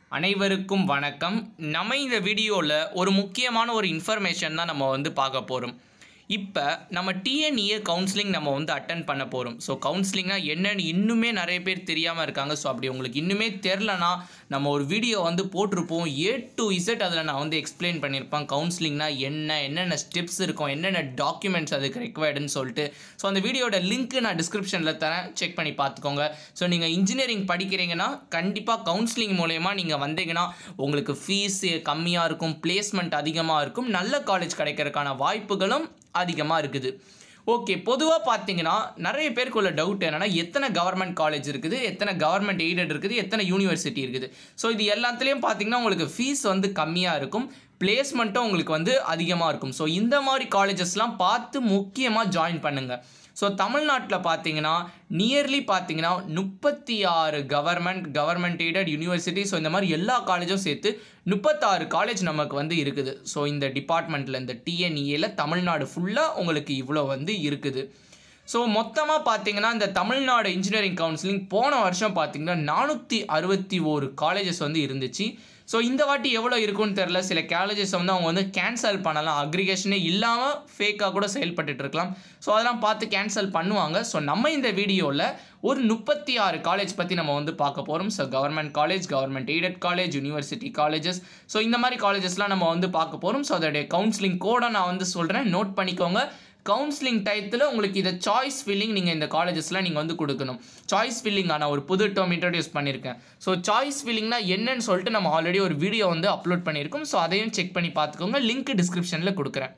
அனைவருக்கும் வணக்கம் நம்ம இந்த வீடியோவில் ஒரு முக்கியமான ஒரு இன்ஃபர்மேஷன் தான் நம்ம வந்து பார்க்க போகிறோம் இப்போ நம்ம டிஎன்இஏ கவுன்சிலிங் நம்ம வந்து அட்டன் பண்ண போகிறோம் ஸோ கவுன்சிலிங்னா என்னன்னு இன்னுமே நிறைய பேர் தெரியாமல் இருக்காங்க ஸோ அப்படி உங்களுக்கு இன்னுமே தெரிலனா நம்ம ஒரு வீடியோ வந்து போட்டிருப்போம் ஏ டு இசட் அதில் நான் வந்து எக்ஸ்பிளைன் பண்ணியிருப்பேன் கவுன்சிலிங்னா என்ன என்னென்ன ஸ்டெப்ஸ் இருக்கும் என்னென்ன டாக்குமெண்ட்ஸ் அதுக்கு ரெக்வயர்டுன்னு சொல்லிட்டு ஸோ அந்த வீடியோட லிங்க் நான் டிஸ்கிரிப்ஷனில் தரேன் செக் பண்ணி பார்த்துக்கோங்க ஸோ நீங்கள் இன்ஜினியரிங் படிக்கிறீங்கன்னா கண்டிப்பாக கவுன்சிலிங் மூலயமா நீங்கள் வந்தீங்கன்னா உங்களுக்கு ஃபீஸ் கம்மியாக இருக்கும் பிளேஸ்மெண்ட் அதிகமாக இருக்கும் நல்ல காலேஜ் கிடைக்கிறதுக்கான வாய்ப்புகளும் அதிகமாக இருக்குது ஓகே பொதுவாக பார்த்தீங்கன்னா நிறைய பேருக்குள்ள டவுட் என்னன்னா எத்தனை கவர்மெண்ட் காலேஜ் இருக்குது எத்தனை கவர்மெண்ட் எய்டட் இருக்குது எத்தனை யூனிவர்சிட்டி இருக்குது ஸோ இது எல்லாத்துலேயும் பார்த்தீங்கன்னா உங்களுக்கு ஃபீஸ் வந்து கம்மியாக இருக்கும் பிளேஸ்மெண்ட்டும் உங்களுக்கு வந்து அதிகமாக இருக்கும் ஸோ இந்த மாதிரி காலேஜஸ்லாம் பார்த்து முக்கியமாக ஜாயின் பண்ணுங்கள் ஸோ தமிழ்நாட்டில் பார்த்தீங்கன்னா நியர்லி பார்த்தீங்கன்னா முப்பத்தி ஆறு government government aided university so இந்த மாதிரி எல்லா காலேஜும் சேர்த்து முப்பத்தாறு காலேஜ் நமக்கு வந்து இருக்குது ஸோ இந்த டிபார்ட்மெண்ட்டில் இந்த டிஎன்இஏல தமிழ்நாடு ஃபுல்லாக உங்களுக்கு இவ்வளோ வந்து இருக்குது ஸோ மொத்தமாக பார்த்தீங்கன்னா இந்த தமிழ்நாடு இன்ஜினியரிங் கவுன்சிலிங் போன வருஷம் பார்த்தீங்கன்னா நானூற்றி அறுபத்தி ஒரு காலேஜஸ் வந்து இருந்துச்சு ஸோ இந்த வாட்டி எவ்வளோ இருக்கும்னு தெரில சில காலேஜஸ் வந்து அவங்க வந்து கேன்சல் பண்ணலாம் அக்ரிகேஷனே இல்லாமல் ஃபேக்காக கூட செயல்பட்டுட்டு இருக்கலாம் ஸோ அதெல்லாம் பார்த்து கேன்சல் பண்ணுவாங்க ஸோ நம்ம இந்த வீடியோவில் ஒரு முப்பத்தி ஆறு காலேஜ் பற்றி நம்ம வந்து பார்க்க போகிறோம் so government college government aided college university colleges so இந்த மாதிரி காலேஜஸ்லாம் நம்ம வந்து பார்க்க போகிறோம் ஸோ அதோடைய கவுன்சிலிங் கோடை நான் வந்து சொல்கிறேன் நோட் பண்ணிக்கோங்க கவுன்சிலிங் டயத்தில் உங்களுக்கு இதை சாய்ஸ் ஃபில்லிங் நீங்கள் இந்த காலேஜஸில் நீங்கள் வந்து கொடுக்கணும் சாய்ஸ் ஃபில்லிங் நான் ஒரு புது டேர்ம் இன்ட்ரடியூஸ் பண்ணியிருக்கேன் ஸோ சாய்ஸ் ஃபில்லிங்னா என்னன்னு சொல்லிட்டு நம்ம ஆல்ரெடி ஒரு வீடியோ வந்து அப்லோட் பண்ணியிருக்கோம் ஸோ அதையும் செக் பண்ணி பார்த்துக்கோங்க லிங்க் டிஸ்கிரிப்ஷனில் கொடுக்குறேன்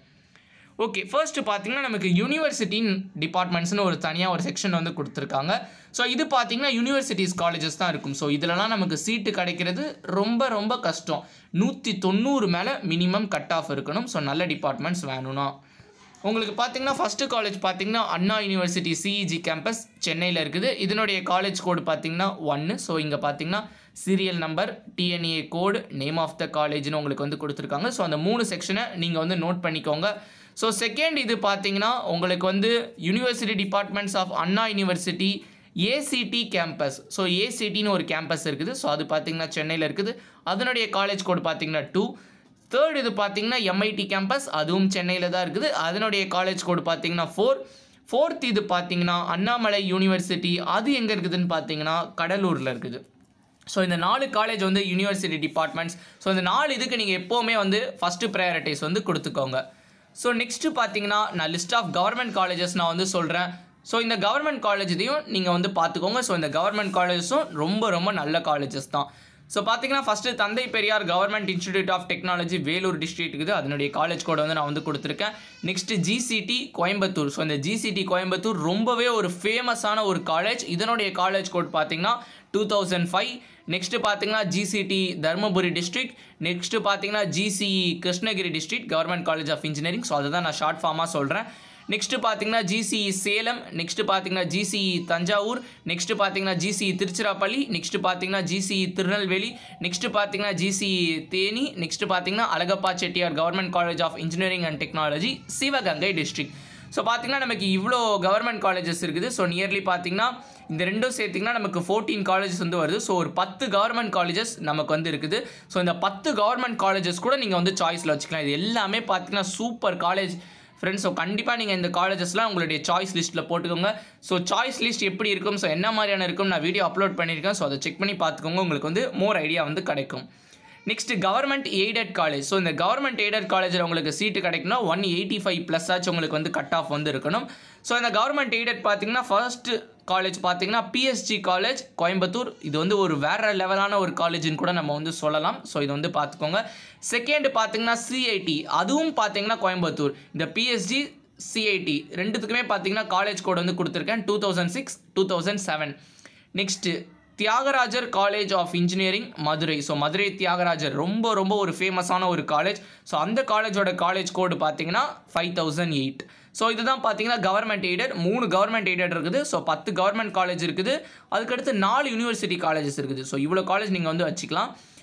ஓகே ஃபர்ஸ்ட் பார்த்தீங்கன்னா நமக்கு யூனிவர்சிட்டின் டிபார்ட்மெண்ட்ஸ்னு ஒரு தனியாக ஒரு செக்ஷன் வந்து கொடுத்துருக்காங்க ஸோ இது பார்த்தீங்கன்னா யூனிவர்சிட்டிஸ் காலேஜஸ் தான் இருக்கும் ஸோ இதிலலாம் நமக்கு சீட்டு கிடைக்கிறது ரொம்ப ரொம்ப கஷ்டம் நூற்றி தொண்ணூறு மேலே மினிமம் கட் ஆஃப் இருக்கணும் ஸோ நல்ல டிபார்ட்மெண்ட்ஸ் வேணும்னா உங்களுக்கு பார்த்தீங்கன்னா ஃபஸ்ட்டு காலேஜ் பார்த்தீங்கன்னா அண்ணா யூனிவர்சிட்டி சிஇஜி கேம்பஸ் சென்னையில் இருக்குது இதனுடைய காலேஜ் கோடு பார்த்தீங்கன்னா ஒன்று ஸோ இங்கே பார்த்தீங்கன்னா serial number TNEA code name of the காலேஜ்னு உங்களுக்கு வந்து கொடுத்துருக்காங்க ஸோ அந்த மூணு செக்ஷனை நீங்கள் வந்து நோட் பண்ணிக்கோங்க ஸோ செகண்ட் இது பார்த்தீங்கன்னா உங்களுக்கு வந்து university departments of Anna university ACT campus so ஏசிடின்னு ஒரு கேம்பஸ் இருக்குது ஸோ அது பார்த்தீங்கன்னா சென்னையில் இருக்குது அதனுடைய காலேஜ் கோடு பார்த்தீங்கன்னா டூ தேர்ட் இது பார்த்தீங்கன்னா எம்ஐடி கேம்பஸ் அதுவும் சென்னையில் தான் இருக்குது அதனுடைய காலேஜ் கோடு பார்த்தீங்கன்னா ஃபோர் ஃபோர்த் இது பார்த்தீங்கன்னா அண்ணாமலை யூனிவர்சிட்டி அது எங்கே இருக்குதுன்னு பார்த்தீங்கன்னா கடலூரில் இருக்குது ஸோ இந்த நாலு காலேஜ் வந்து யூனிவர்சிட்டி டிபார்ட்மெண்ட்ஸ் ஸோ இந்த நாலு இதுக்கு நீங்கள் எப்போவுமே வந்து ஃபஸ்ட்டு ப்ரையாரிட்டிஸ் வந்து கொடுத்துக்கோங்க ஸோ நெக்ஸ்ட்டு பார்த்தீங்கன்னா நான் லிஸ்ட் ஆஃப் கவர்மெண்ட் காலேஜஸ் நான் வந்து சொல்கிறேன் ஸோ இந்த கவர்மெண்ட் காலேஜையும் நீங்கள் வந்து பார்த்துக்கோங்க ஸோ இந்த கவர்மெண்ட் காலேஜஸும் ரொம்ப ரொம்ப நல்ல காலேஜஸ் தான் ஸோ பார்த்தீங்கன்னா first Thanthai Periyar government institute of technology Vellore district இருக்குது அதனுடைய காலேஜ் கோடை வந்து நான் வந்து கொடுத்துருக்கேன் நெக்ஸ்ட்டு ஜிசிடி கோயம்புத்தூர் ஸோ இந்த ஜிசிடி கோயம்புத்தூர் ரொம்பவே ஒரு ஃபேமஸான ஒரு காலேஜ் இதனுடைய காலேஜ் கோட் பார்த்தீங்கன்னா டூ தௌசண்ட் ஃபைவ் நெக்ஸ்ட்டு பார்த்தீங்கன்னா ஜிசிடி தருமபுரி டிஸ்ட்ரிக்ட் நெக்ஸ்ட்டு பார்த்தீங்கன்னா GCE Krishnagiri district government college of engineering so அதை தான் நான் ஷார்ட் ஃபார்மாக சொல்கிறேன் நெக்ஸ்ட்டு பார்த்தீங்கன்னா ஜிசிஇ சேலம் நெக்ஸ்ட்டு பார்த்தீங்கன்னா ஜிசிஇ தஞ்சாவூர் நெக்ஸ்ட்டு பார்த்தீங்கன்னா ஜிசிஇ திருச்சிராப்பள்ளி நெக்ஸ்ட்டு பார்த்தீங்கன்னா ஜிசிஇ திருநெல்வேலி நெக்ஸ்ட்டு பார்த்தீங்கன்னா ஜிசிஇ தேனி நெக்ஸ்ட்டு பார்த்தீங்கன்னா Alagappa Chettiar government college of engineering and technology Sivaganga district so பார்த்தீங்கன்னா நமக்கு இவ்வளோ கவர்மெண்ட் காலேஜஸ் இருக்குது ஸோ நியர்லி பார்த்தீங்கன்னா இந்த ரெண்டும் சேர்த்திங்கன்னா நமக்கு ஃபோர்டீன் காலேஜஸ் வந்து வருது ஸோ ஒரு பத்து கவர்மெண்ட் காலேஜஸ் நமக்கு வந்து இருக்குது ஸோ இந்த பத்து கவர்மெண்ட் காலேஜஸ் கூட நீங்கள் வந்து சாய்ஸில் வச்சுக்கலாம் இது எல்லாமே பார்த்தீங்கன்னா சூப்பர் காலேஜ் ஃப்ரெண்ட்ஸ் ஸோ கண்டிப்பாக நீங்கள் இந்த காலேஜஸ்லாம் உங்களுடைய சாய்ஸ் லிஸ்ட்டில் போட்டுக்கோங்க ஸோ சாய்ஸ் லிஸ்ட் எப்படி இருக்கும் ஸோ என்ன மாதிரியான இருக்கும் நான் வீடியோ அப்லோட் பண்ணியிருக்கேன் ஸோ அதை செக் பண்ணி பார்த்துக்கோங்க உங்களுக்கு வந்து மோர் ஐடியா வந்து கிடைக்கும் next government aided college so இந்த கவர்மெண்ட் எய்டட் காலேஜில் உங்களுக்கு சீட்டு கிடைக்குன்னா ஒன் எயிட்டி ஃபைவ் ப்ளஸ் ஆச்சு உங்களுக்கு வந்து கட் ஆஃப் வந்து இருக்கணும் ஸோ இந்த கவர்மெண்ட் எய்டட் பார்த்தீங்கன்னா ஃபர்ஸ்ட் காலேஜ் பார்த்தீங்கன்னா பிஎஸ்ஜி காலேஜ் கோயம்புத்தூர் இது வந்து ஒரு வேற லெவலான ஒரு காலேஜ்னு கூட நம்ம வந்து சொல்லலாம் ஸோ இது வந்து பார்த்துக்கோங்க செகண்ட் பார்த்தீங்கன்னா சிஐடி அதுவும் பார்த்தீங்கன்னா கோயம்புத்தூர் இந்த பிஎஸ்ஜி சிஐடி ரெண்டுத்துக்குமே பார்த்தீங்கன்னா காலேஜ் கோட் வந்து கொடுத்துருக்கேன் two thousand six two thousand seven next Thiagarajar college of engineering Madurai so Madurai Thiagarajar ரொம்ப ரொம்ப ஒரு ஃபேமஸான ஒரு காலேஜ் ஸோ அந்த காலேஜோட காலேஜ் கோடு பார்த்தீங்கன்னா ஃபைவ் தௌசண்ட் எயிட் ஸோ இதுதான் பார்த்தீங்கன்னா கவர்மெண்ட் எய்டட் மூணு கவர்மெண்ட் எய்டட் இருக்குது ஸோ பத்து கவர்மெண்ட் காலேஜ் இருக்குது அதுக்கடுத்து நாலு யூனிவர்சிட்டி காலேஜஸ் இருக்குது ஸோ இவ்வளோ காலேஜ் நீங்கள் வந்து வச்சுக்கலாம்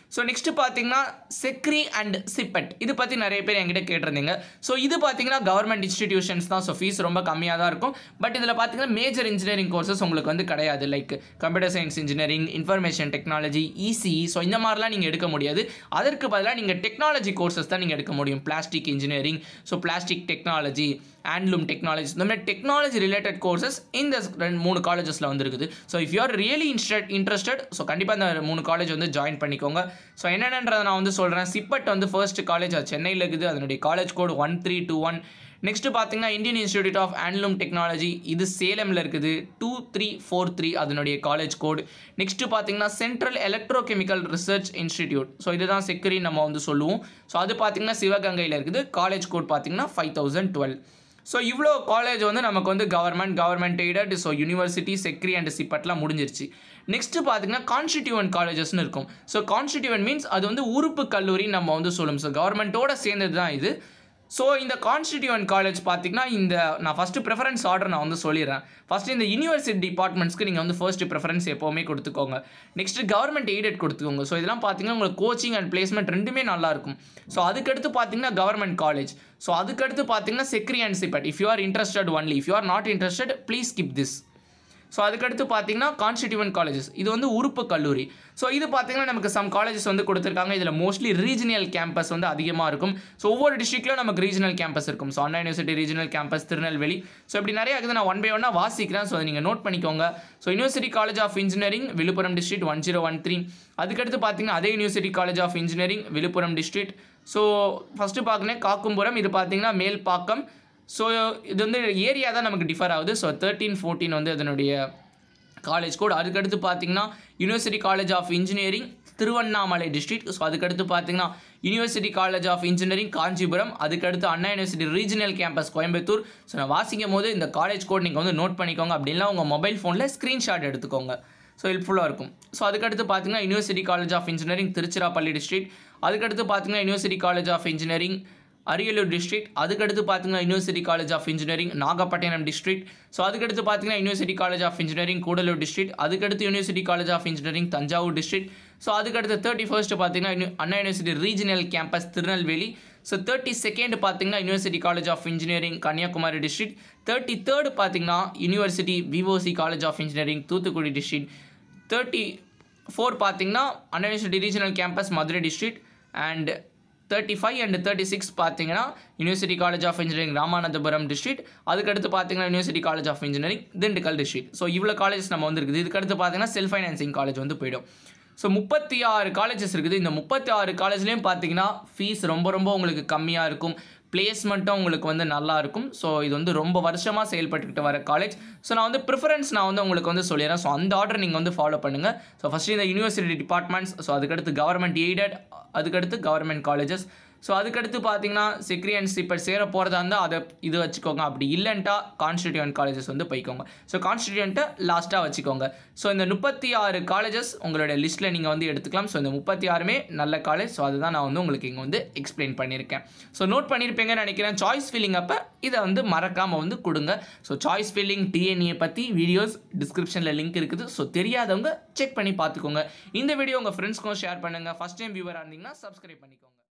ஸோ நெக்ஸ்ட் பார்த்தீங்கன்னா செக்ரி அண்ட் சிப்பெட் இது பற்றி நிறைய பேர் என்கிட்ட கேட்டிருந்தீங்க ஸோ இது பார்த்தீங்கன்னா கவர்மெண்ட் இன்ஸ்டிடியூஷன்ஸ் தான் ஸோ ஃபீஸ் ரொம்ப கம்மியாக தான் இருக்கும் பட் இதில் பார்த்தீங்கன்னா மேஜர் இன்ஜினியரிங் கோர்சஸ் உங்களுக்கு வந்து கிடையாது like computer science engineering information technology ECE so இந்த மாதிரிலாம் நீங்கள் எடுக்க முடியாது அதற்கு பதிலாக நீங்கள் டெக்னாலஜி கோர்சஸ் தான் நீங்கள் எடுக்க முடியும் plastic engineering so plastic technology handloom technology இந்த மாதிரி டெக்னாலஜி ரிலேட்டட் கோர்சஸ் இந்த ரெண்டு மூணு காலேஜஸில் வந்துருக்குது so if you are really interested interested so கண்டிப்பாக இந்த மூணு காலேஜ் வந்து ஜாயின் பண்ணிக்கோங்க ஸோ என்னென்னன்றதை நான் வந்து சொல்கிறேன் சிப்பட் வந்து ஃபர்ஸ்ட் காலேஜ் அது சென்னையில் இருக்குது அதனுடைய college code one three two one next பார்த்தீங்கன்னா Indian institute of handloom technology இது சேலமில் இருக்குது டூ த்ரீ ஃபோர் த்ரீ அதனுடைய காலேஜ் கோட் நெக்ஸ்ட்டு பார்த்தீங்கன்னா central electrochemical research institute so இதுதான் செக்ரி நம்ம வந்து சொல்லுவோம் ஸோ அது பார்த்தீங்கன்னா சிவகங்கையில் இருக்குது காலேஜ் கோட் பார்த்தீங்கன்னா ஃபைவ் தௌசண்ட் டுவெல் ஸோ இவ்வளோ காலேஜ் வந்து நமக்கு வந்து government government aided so university CECRI and சிப்பட்லாம் முடிஞ்சிருச்சு நெக்ஸ்ட்டு பார்த்தீங்கன்னா கான்ஸ்டிடியூவன்ட் காலேஜஸ்னு இருக்கும் ஸோ கான்ஸ்டிடியூவன்ட் மீன்ஸ் அது வந்து உறுப்பு கல்லூரி நம்ம வந்து சொல்லும் ஸோ கவர்மெண்ட்டோட சேர்ந்தது தான் இது ஸோ இந்த கான்ஸ்டிடியூவன்ட் காலேஜ் பார்த்தீங்கன்னா இந்த நான் ஃபஸ்ட்டு ப்ரிஃபரன்ஸ் ஆர்டர் நான் வந்து சொல்லிடுறேன் ஃபஸ்ட்டு இந்த யூனிவர்சிட்டி டிபார்ட்மெண்ட்ஸ்க்கு நீங்கள் வந்து ஃபர்ஸ்ட் ப்ரிஃபரன்ஸ் எப்போவுமே கொடுத்துக்கோங்க நெக்ஸ்ட் கவர்மெண்ட் எய்டட் கொடுத்துக்கோங்க ஸோ இதெல்லாம் பார்த்தீங்கன்னா உங்களுக்கு கோச்சிங் அண்ட் பிளேஸ்மெண்ட் ரெண்டுமே நல்லா இருக்கும் ஸோ அதுக்கடுத்து பார்த்தீங்கன்னா கவர்மெண்ட் காலேஜ் ஸோ அதுக்கடுத்து பார்த்தீங்கன்னா CECRI and CIPET if you are interested only if you are not interested please skip this so அதுக்கடுத்து பார்த்தீங்கன்னா கான்ஸ்டிடியூவன்ட் காலேஜஸ் இது வந்து உறுப்பு கல்லூரி ஸோ இது பார்த்தீங்கன்னா நமக்கு சம் காலேஜஸ் வந்து கொடுத்துருக்காங்க இதில் மோஸ்ட்லி ரீஜனல் கேம்பஸ் வந்து அதிகமாக இருக்கும் ஸோ ஒவ்வொரு டிஸ்ட்ரிக்ட்லையும் நமக்கு ரீஜனல் கேம்பஸ் இருக்கும் so Anna university regional campus Tirunelveli so இப்படி நிறைய இருக்குது நான் ஒன் பை ஒன்னாக வாசிக்கிறேன் ஸோ அதை நீங்கள் நோட் பண்ணிக்கோங்க so university college of engineering Viluppuram district one zero one three அதுக்கடுத்து பார்த்தீங்கன்னா அதே university college of engineering Viluppuram district so first பார்க்கணும் காக்கும்புரம் இது பார்த்தீங்கன்னா மேல்பாக்கம் ஸோ இது வந்து ஏரியா தான் நமக்கு டிஃபர் ஆகுது ஸோ தேர்ட்டீன் ஃபோர்டீன் வந்து அதனுடைய காலேஜ் கோட் அதுக்கடுத்து பார்த்தீங்கன்னா university college of engineering Tiruvannamalai district so அதுக்கடுத்து பார்த்தீங்கன்னா university college of engineering Kanchipuram அதுக்கடுத்து Anna university regional campus Coimbatore so நான் வாசிக்கும் போது இந்த காலேஜ் கோட் நீங்கள் வந்து நோட் பண்ணிக்கோங்க அப்படின்னா உங்கள் மொபைல் ஃபோனில் ஸ்க்ரீன்ஷாட் எடுத்துக்கோங்க ஸோ ஹெல்ப்ஃபுல்லாக இருக்கும் ஸோ அதுக்கடுத்து பார்த்தீங்கன்னா university college of engineering Tiruchirappalli district அதுக்கடுத்து பார்த்தீங்கன்னா university college of engineering Ariyalur district அதுக்கடுத்து பார்த்தீங்கன்னா university college of engineering Nagapattinam district so அதுக்கடுத்து பார்த்தீங்கன்னா university college of engineering Gudalur district அதுக்கடுத்து university college of engineering Thanjavur district so அதுக்கடுத்து தேர்ட்டி ஃபர்ஸ்ட் பார்த்தீங்கன்னா uni- Anna university regional campus Tirunelveli so thirty second பார்த்தீங்கன்னா university college of engineering Kanniyakumari district thirty third பார்த்தீங்கன்னா university VOC college of engineering Thoothukudi district thirty four பார்த்தீங்கன்னா Anna university regional campus Madurai district and thirty five and thirty six பார்த்தீங்கன்னா university college of engineering Ramanathapuram district அதுக்கடுத்து பார்த்தீங்கன்னா university college of engineering Dindigul district so இவ்வளோ colleges நம்ம வந்துருக்குது இதுக்கடுத்து பார்த்தீங்கன்னா செல்ஃப் ஃபைனான்சிங் காலேஜ் வந்து போயிடும் ஸோ முப்பத்தி ஆறு காலேஜஸ் இருக்குது இந்த முப்பத்தி ஆறு காலேஜ்லேயும் பார்த்தீங்கன்னா ஃபீஸ் ரொம்ப ரொம்ப உங்களுக்கு கம்மியாக இருக்கும் பிளேஸ்மெண்ட்டும் உங்களுக்கு வந்து நல்லா இருக்கும் ஸோ இது வந்து ரொம்ப வருஷமாக செயல்பட்டுக்கிட்டு வர காலேஜ் ஸோ நான் வந்து ப்ரிஃபரன்ஸ் நான் வந்து உங்களுக்கு வந்து சொல்லிடுறேன் ஸோ அந்த ஆர்டர் நீங்கள் வந்து ஃபாலோ பண்ணுங்கள் ஸோ ஃபஸ்ட்டு இந்த யூனிவர்சிட்டி டிபார்ட்மெண்ட்ஸ் ஸோ அதுக்கடுத்து கவர்மெண்ட் எய்டட் அதுக்கடுத்து கவர்மெண்ட் காலேஜஸ் ஸோ அதுக்கடுத்து பார்த்தீங்கன்னா செக்ரியன்ஸ் இப்போ சேர போகிறதா இருந்தால் அதை இது வச்சுக்கோங்க அப்படி இல்லைன்ட்டா கான்ஸ்டிடியூன்ட் காலேஜஸ் வந்து போய்க்கோங்க ஸோ கான்ஸ்டிடியூண்ட்டை லாஸ்ட்டாக வச்சுக்கோங்க ஸோ இந்த முப்பத்தி ஆறு காலேஜஸ் உங்களோட லிஸ்ட்டில் நீங்கள் வந்து எடுத்துக்கலாம் ஸோ இந்த முப்பத்தி ஆறுமே நல்ல காலேஜ் ஸோ அதுதான் நான் வந்து உங்களுக்கு இங்கே வந்து எக்ஸ்பிளைன் பண்ணியிருக்கேன் ஸோ நோட் பண்ணியிருப்பீங்கன்னு நினைக்கிறேன் சாய்ஸ் ஃபில்லிங் அப்போ இதை வந்து மறக்காமல் வந்து கொடுங்க ஸோ சாய்ஸ் ஃபில்லிங் டிஎன்ஏ பற்றி வீடியோஸ் டிஸ்கிரிப்ஷனில் லிங்க் இருக்குது ஸோ தெரியாதவங்க செக் பண்ணி பார்த்துக்கோங்க இந்த வீடியோ உங்கள் ஃப்ரெண்ட்ஸ்க்கும் ஷேர் பண்ணுங்கள் ஃபஸ்ட் டைம் வியூவராக இருந்தீங்கன்னா சப்ஸ்கிரைப் பண்ணிக்கோங்க